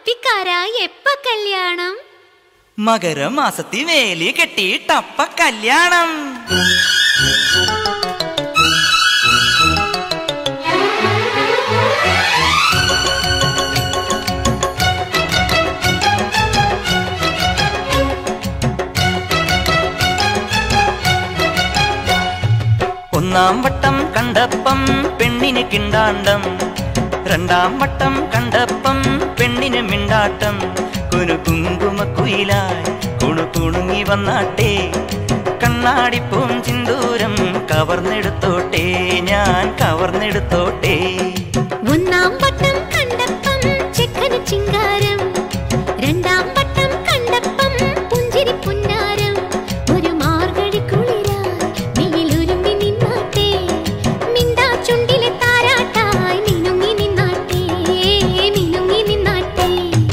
കുപ്പിക്കാരാ എപ്പ കല്യാണം മകരമാസത്തി വേലി കെട്ടിയിട്ടപ്പ കല്യാണം ഒന്നാം വട്ടം കണ്ടപ്പം പെണ്ണിന് കിണ്ടാണ്ടം രണ്ടാം വട്ടം കണ്ടപ്പം പെണ്ണിന് മിണ്ടാട്ടം കുനു കുങ്കുമക്കുയിലായി കുണു കുണുങ്ങി വന്നാട്ടെ കണ്ണാടിപ്പൂം ചിന്തൂരം കവർന്നെടുത്തോട്ടെ ഞാൻ കവർന്നെടുത്തോട്ടെ ഒന്നാം വട്ടം കണ്ടപ്പം ചെക്കന് ചിങ്കാരം രണ്ടാം വട്ടം കണ്ടപ്പം പുഞ്ചിരി പുന്നാരം ഒരു മാർഗഴി കുളിരായി നീയിലൊരുങ്ങി നിന്നാട്ടെ മിണ്ടാ ചുണ്ടിലെ താരാട്ടായി മിനുങ്ങി നിന്നാട്ടെ മിനുങ്ങി നിന്നാട്ടെ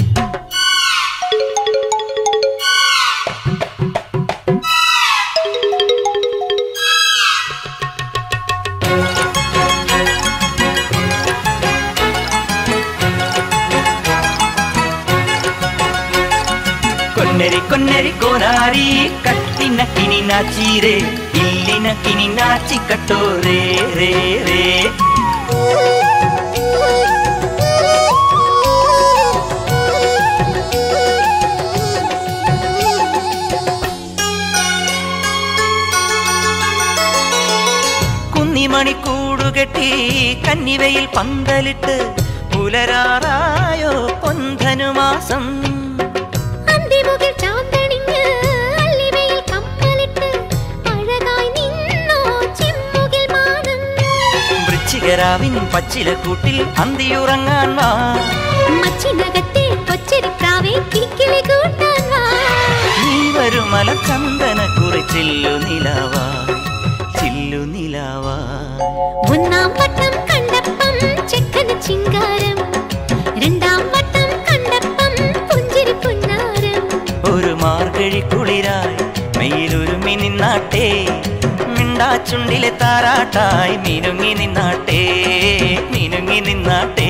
కొన్నెరి కొన్నెరి కోనారి కట్టిన కిని నాచిరే ఇల్లిన కిని నాచి కట్టోరే రే రే കുന്നിമണി കൂടുകെട്ടി കന്നിവയിൽ പന്തലിട്ട് പുലരാറായോ പൊന്തനുമാസം അന്തിമുകിൽ ചാന്തണിഞ്ഞ് അല്ലിവയിൽ കമ്മലിട്ട് അഴകായി നിന്നോ ചെമ്മുകിൽ മാനം വൃശ്ചികരാവിൻ പച്ചിലക്കൂട്ടിൽ അന്തിയുറങ്ങാൻ വാ മച്ചിനകത്തെ കൊച്ചരിപ്രാവേ കിക്കിളി കൂട്ടാൻ വാ നീ വരുമല ചന്ദന കുറിച്ചില്ലു നിലാവാ ചില്ലു നിലാവാ ഒന്നാം വട്ടം കണ്ടപ്പം ചെക്കന് ചിങ്കാരം രണ്ടാം വട്ടം കണ്ടപ്പം പുഞ്ചിരി പുന്നാരം ഒരു മാർഗഴി കുളിരായി മെയിലൊരുമി നിന്നാട്ടെ മിണ്ടാച്ചുണ്ടിലെ താരാട്ടായി മിനുങ്ങി നിന്നാട്ടെ മിനുങ്ങി നിന്നാട്ടെ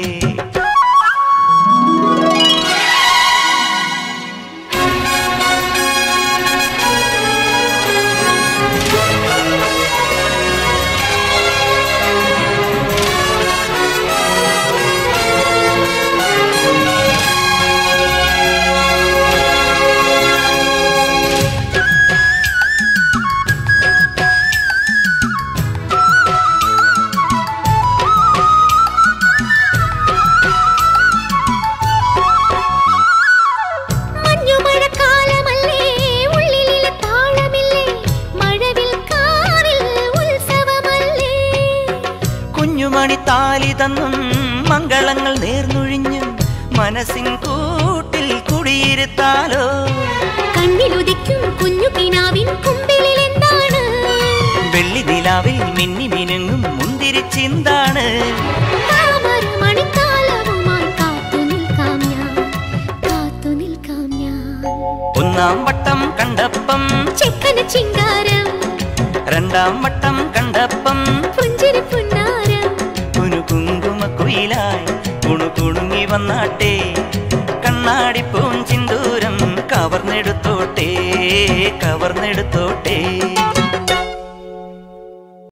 മഞ്ഞുമഴക്കാലമല്ലേ ഉള്ളിലെ താളമില്ലേ മഴവിൽ കാറിൽ ഉത്സവമല്ലേ കുഞ്ഞുമണി താലി തന്നും മംഗളങ്ങൾ നേർന്നൊഴിഞ്ഞും മനസ്സിൻ കൂട്ടിൽ കുടിയിരുത്താലോ കണ്ണിലുദിക്കും കുഞ്ഞു കിനാവിൻ കുമ്പിളിൽ എന്താണ് വെള്ളി നിലാവിൽ മിന്നി മിനുങ്ങും മുന്തിരിച്ചിന്താണ് താമര മണിക്കാലവുമായി കാത്തു നിൽക്കാം ഞാൻ കാത്തു നിൽക്കാം ഞാൻ ഒന്നാം വട്ടം കണ്ടപ്പം ചെക്കന് ചിങ്കാരം രണ്ടാം വട്ടം കണ്ടപ്പം പുഞ്ചിരി പുന്നാരം കുനു കുങ്കുമക്കുയിലായി കുണു കുണുങ്ങി വന്നാട്ടെ കണ്ണാടിപ്പൂം ചിന്തൂരം കവർന്നെടുത്തോട്ടെ കവർന്നെടുത്തോട്ടെ